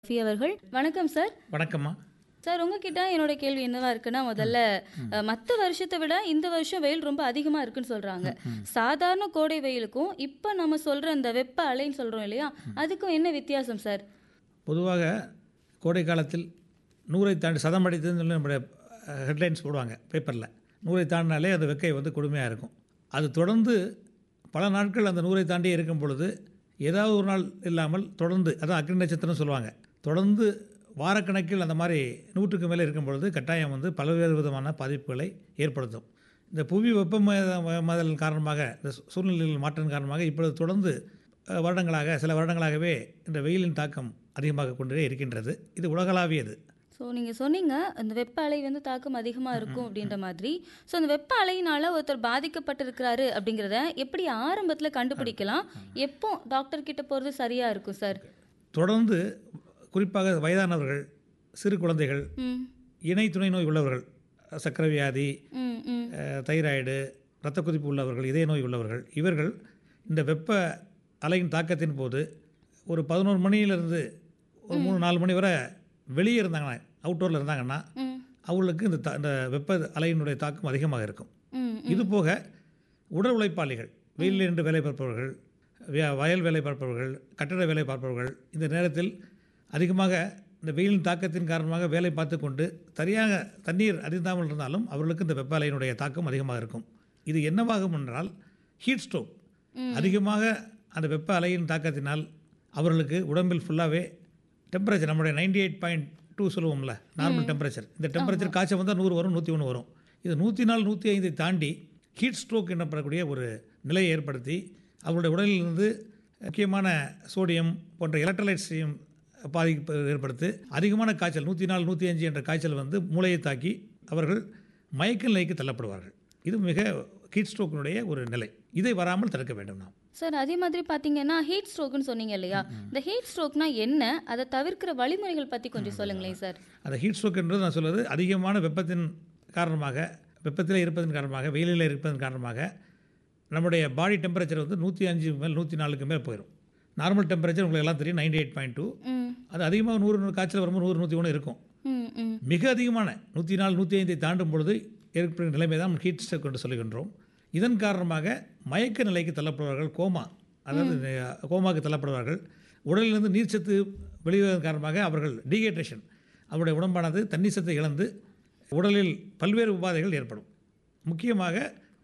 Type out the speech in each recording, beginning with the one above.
ரஃபி அவர்கள் வணக்கம் சார் வணக்கம்மா சார் உங்ககிட்ட என்னோட கேள்வி என்னவா இருக்குன்னா முதல்ல அஹ், மத்த வருஷத்தை விட இந்த வருஷம் வெயில் ரொம்ப அதிகமா இருக்குன்னு சொல்றாங்க சாதாரண கோடை வெயிலுக்கும் இப்ப நம்ம சொல்ற இந்த வெப்ப அலைன்னு சொல்றோம் இல்லையா அதுக்கும் என்ன வித்தியாசம் சார் பொதுவாக கோடை காலத்தில் நூறை தாண்டி சதம் அடித்ததுன்னு சொல்லி நம்முடைய ஹெட்லைன்ஸ் போடுவாங்க பேப்பரில் நூறை தாண்டினாலே அந்த வெக்கை வந்து கொடுமையாக இருக்கும் அது தொடர்ந்து பல நாட்கள் அந்த நூறை தாண்டி இருக்கும் பொழுது ஏதாவது ஒரு நாள் இல்லாமல் தொடர்ந்து அதான் அக்னி நட்சத்திரம் சொல்லுவாங்க தொடர்ந்து வாரக்கணக்கில் அந்த மாதிரி நூற்றுக்கு மேலே இருக்கும் பொழுது கட்டாயம் வந்து பல்வேறு விதமான பாதிப்புகளை ஏற்படுத்தும் இந்த புவி வெப்பமயமாதல் காரணமாக இந்த சூ- சூழ்நிலையில் மாற்றம் காரணமாக இப்பொழுது தொடர்ந்து அஹ், வருடங்களாக சில வருடங்களாகவே இந்த வெயிலின் தாக்கம் அதிகமாக கொண்டே இருக்கின்றது இது உலகளாவியது ஸோ நீங்கள் சொன்னீங்க அந்த வெப்ப அலை வந்து தாக்கம் அதிகமாக இருக்கும் அப்படின்ற மாதிரி ஸோ அந்த வெப்ப அலையினால ஒருத்தர் பாதிக்கப்பட்டிருக்கிறாரு அப்படிங்கிறத எப்படி ஆரம்பத்தில் கண்டுபிடிக்கலாம் எப்போ டாக்டர் கிட்ட போகிறது சரியாக இருக்கும் சார் தொடர்ந்து குறிப்பாக வயதானவர்கள் சிறு குழந்தைகள் ம் இணை துணை நோய் உள்ளவர்கள் சர்க்கரை வியாதி ம் ம் அஹ், தைராய்டு இரத்த கொதிப்பு உள்ளவர்கள் இதய நோய் உள்ளவர்கள் இவர்கள் இந்த வெப்ப அலையின் தாக்கத்தின் போது ஒரு பதினோரு மணியிலிருந்து ஒரு மூணு நாலு மணி வரை வெளியே இருந்தாங்கன்னா அவுட்டோரில் இருந்தாங்கன்னா ம் அவங்களுக்கு இந்த தா- இந்த வெப்ப அலையினுடைய தாக்கம் அதிகமாக இருக்கும் ம் இது போக உடல் உழைப்பாளிகள் வெயிலில் நின்று வேலை பார்ப்பவர்கள் விய- வயல் வேலை பார்ப்பவர்கள் கட்டட வேலை பார்ப்பவர்கள் இந்த நேரத்தில் அதிகமாக இந்த வெயிலின் தாக்கத்தின் காரணமாக வேலை பார்த்து கொண்டு சரியாக தண்ணீர் அறிந்தாமல் இருந்தாலும் அவர்களுக்கு இந்த வெப்ப அலையினுடைய தாக்கம் அதிகமாக இருக்கும் இது என்னவாகும் என்றால் ஹீட் ஸ்ட்ரோக் அதிகமாக அந்த வெப்ப அலையின் தாக்கத்தினால் அவர்களுக்கு உடம்பில் ஃபுல்லாகவே டெம்பரேச்சர் நம்மளுடைய நைன்டி எயிட் பாயிண்ட் டூ சொல்லுவோம்ல நார்மல் டெம்பரேச்சர் இந்த டெம்பரேச்சர் காய்ச்சல் வந்தால் நூறு வரும் நூற்றி ஒன்று வரும் இது நூற்றி நாலு நூற்றி ஐந்தை தாண்டி ஹீட் ஸ்ட்ரோக் எனப்படக்கூடிய ஒரு நிலையை ஏற்படுத்தி அவருடைய உடலிலிருந்து முக்கியமான சோடியம் போன்ற எலக்ட்ரோலைட்ஸையும் பாதிப்பு ஏற்படுத்தி அதிகமான காய்ச்சல் நூற்றி நாலு நூற்றி அஞ்சு என்ற காய்ச்சல் வந்து மூளையை தாக்கி அவர்கள் மயக்க நிலைக்கு தள்ளப்படுவார்கள் இது மிக ஹீட் ஸ்ட்ரோக்கினுடைய ஒரு நிலை இதை வராமல் தடுக்க வேண்டும் நாம் சார் அதே மாதிரி பார்த்தீங்கன்னா ஹீட் ஸ்ட்ரோக்னு சொன்னீங்க இல்லையா இந்த ஹீட் ஸ்ட்ரோக்னா என்ன அதை தவிர்க்கிற வழிமுறைகள் பற்றி கொஞ்சம் சொல்லுங்களேன் சார் அந்த ஹீட் ஸ்ட்ரோக் என்றது நான் சொல்வது அதிகமான வெப்பத்தின் காரணமாக வெப்பத்தில் இருப்பதன் காரணமாக வெயிலில் இருப்பதன் காரணமாக நம்முடைய பாடி டெம்பரேச்சர் வந்து நூற்றி அஞ்சு மேல் நூற்றி நாலுக்கு மேல் போயிடும் நார்மல் டெம்பரேச்சர் உங்களுக்கு எல்லாம் தெரியும் நைன்டி எயிட் பாயிண்ட் டூ ம் அது அதிகமாக நூறு நூறு காய்ச்சல் வரும்போது நூறு நூற்றி ஒன்று இருக்கும் ம் ம் மிக அதிகமான நூற்றி நாலு நூற்றி ஐந்தை தாண்டும் பொழுது ஏற்படுகிற நிலைமை தான் ஹீட் ஸ்ட்ரோக் என்று சொல்லுகின்றோம் இதன் காரணமாக மயக்க நிலைக்கு தள்ளப்படுவார்கள் கோமா அதாவது அஹ், கோமாக்கு தள்ளப்படுவார்கள் உடலிலிருந்து நீர்ச்சத்து வெளிவதன் காரணமாக அவர்கள் டீஹைட்ரேஷன் அவருடைய உடம்பானது தண்ணீர் சத்தை இழந்து உடலில் பல்வேறு உபாதைகள் ஏற்படும் முக்கியமாக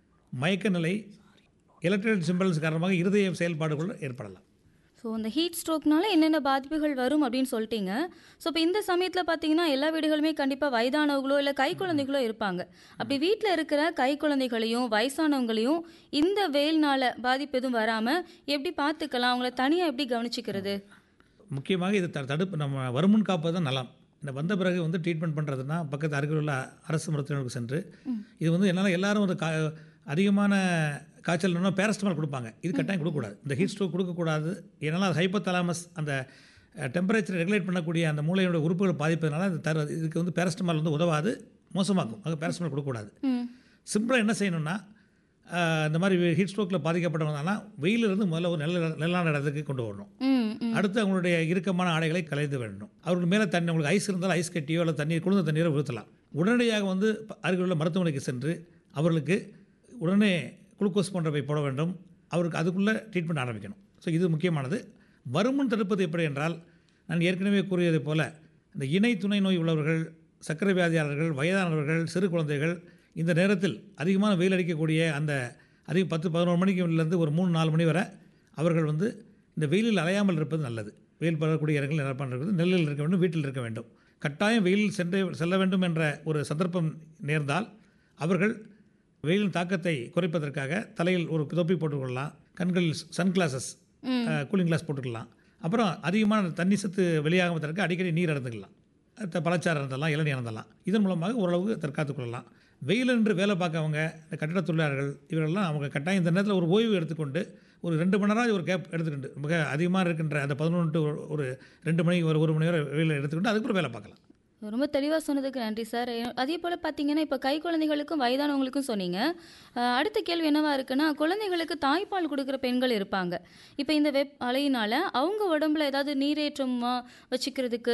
மயக்க நிலை எலக்ட்ரிக் சிம்பிள்ஸ் காரணமாக இருதய செயல்பாடுகள் ஏற்படலாம் ஸோ இந்த ஹீட் ஸ்ட்ரோக்னால என்னென்ன பாதிப்புகள் வரும் அப்படின்னு சொல்லிட்டீங்க ஸோ இப்போ இந்த சமயத்தில் பார்த்தீங்கன்னா எல்லா வீடுகளுமே கண்டிப்பாக வயதானவங்களோ இல்லை கை குழந்தைகளோ இருப்பாங்க அப்படி வீட்டில் இருக்கிற கை குழந்தைகளையும் வயசானவங்களையும் இந்த வெயில்னால பாதிப்பு எதுவும் வராமல் எப்படி பார்த்துக்கலாம் அவங்கள தனியாக எப்படி கவனிச்சிக்கிறது முக்கியமாக இது த தடுப்பு நம்ம வருமுன் காப்பது தான் நலம் இந்த வந்த பிறகு வந்து ட்ரீட்மெண்ட் பண்ணுறதுனா பக்கத்து அருகில் உள்ள அரசு மருத்துவமனைக்கு சென்று இது வந்து என்னால் எல்லாரும் ஒரு கா அதிகமான காய்ச்சல்னா பேரஸ்டமால் கொடுப்பாங்க இது கட்டாயம் கொடுக்கக்கூடாது இந்த ஹீட் ஸ்ட்ரோக் கொடுக்கக்கூடாது ஏன்னா அது ஹைப்போதலாமஸ் அந்த டெம்பரேச்சர் ரெகுலேட் பண்ணக்கூடிய அந்த மூளையோட உறுப்புகள் பாதிப்பதனால அது தர இதுக்கு வந்து பேரஸ்டமால் வந்து உதவாது மோசமாக்கும் அது பேரஸ்டமால் கொடுக்கக்கூடாது ம் சிம்பிளாக என்ன செய்யணும்னா ஆஹ், இந்த மாதிரி ஹீட் ஸ்ட்ரோக்கில் பாதிக்கப்பட்டவங்கன்னா வெயிலிருந்து முதல்ல ஒரு நல்ல நிலையான இடத்துக்கு கொண்டு வரணும் ம் ம் அடுத்து அவங்களுடைய இறுக்கமான ஆடைகளை கலைந்து வேண்டும் அவர்கள் மேலே தண்ணி உங்களுக்கு ஐஸ் இருந்தால் ஐஸ் கட்டியோ அல்லது தண்ணீர் குளிர்ந்த தண்ணீரோ ஊற்றலாம் உடனடியாக வந்து ப- அருகிலுள்ள மருத்துவமனைக்கு சென்று அவர்களுக்கு உடனே குளுக்கோஸ் போன்றவை போட வேண்டும் அவருக்கு அதுக்குள்ளே ட்ரீட்மெண்ட் ஆரம்பிக்கணும் ஸோ இது முக்கியமானது வருமுன் தடுப்பது எப்படி என்றால் நான் ஏற்கனவே கூறியதைப் போல இந்த இணை துணை நோய் உள்ளவர்கள் சர்க்கரை வியாதியாளர்கள் வயதானவர்கள் சிறு குழந்தைகள் இந்த நேரத்தில் அதிகமான வெயில் அடிக்கக்கூடிய அந்த அதிக பத்து பதினோரு மணிக்குலேருந்து ஒரு மூணு நாலு மணி வரை அவர்கள் வந்து இந்த வெயிலில் அலையாமல் இருப்பது நல்லது வெயில் படக்கூடிய இடங்கள் நிரப்பான் இருக்கிறது நெல்லில் இருக்க வேண்டும் வீட்டில் இருக்க வேண்டும் கட்டாயம் வெயிலில் சென்று செல்ல வேண்டும் என்ற ஒரு சந்தர்ப்பம் நேர்ந்தால் அவர்கள் வெயிலின் தாக்கத்தை குறைப்பதற்காக தலையில் ஒரு தொப்பி போட்டுக்கொள்ளலாம் கண்களில் சன் கிளாஸஸ் கூலிங் கிளாஸ் போட்டுக்கலாம் அப்புறம் அதிகமான தண்ணி சத்து வெளியாகுவதற்கு அடிக்கடி நீர் அருந்துக்கலாம் த- பழச்சாறு இருந்தலாம் இளநீர் இருந்தலாம் இதன் மூலமாக ஓரளவுக்கு தற்காத்துக் கொள்ளலாம் வெயில் என்று வேலை பார்க்கவங்க இந்த கட்டிடத் தொழிலாளர்கள் இவரெல்லாம் அவங்க கட்டாயம் இந்த நேரத்தில் ஒரு ஓய்வு எடுத்துக்கொண்டு ஒரு ரெண்டு மணி நேரம் ஒரு கேப் எடுத்துக்கிட்டு மிக அதிகமாக இருக்கின்ற அந்த பதினொன்று to ஒரு ரெண்டு மணி ஒரு ஒரு மணி நேரம் வெயில் எடுத்துக்கிட்டு அதுக்கப்புறம் வேலை பார்க்கலாம் ரொம்ப தெளிவாக சொன்னதுக்கு நன்றி சார் அதே போல் பார்த்தீங்கன்னா இப்போ கை குழந்தைகளுக்கும் வயதானவங்களுக்கும் சொன்னீங்க அஹ், அடுத்த கேள்வி என்னவா இருக்குன்னா குழந்தைகளுக்கு தாய்ப்பால் கொடுக்குற பெண்கள் இருப்பாங்க இப்போ இந்த வெப் அலையினால அவங்க உடம்புல ஏதாவது நீரேற்றமாக வச்சுக்கிறதுக்கு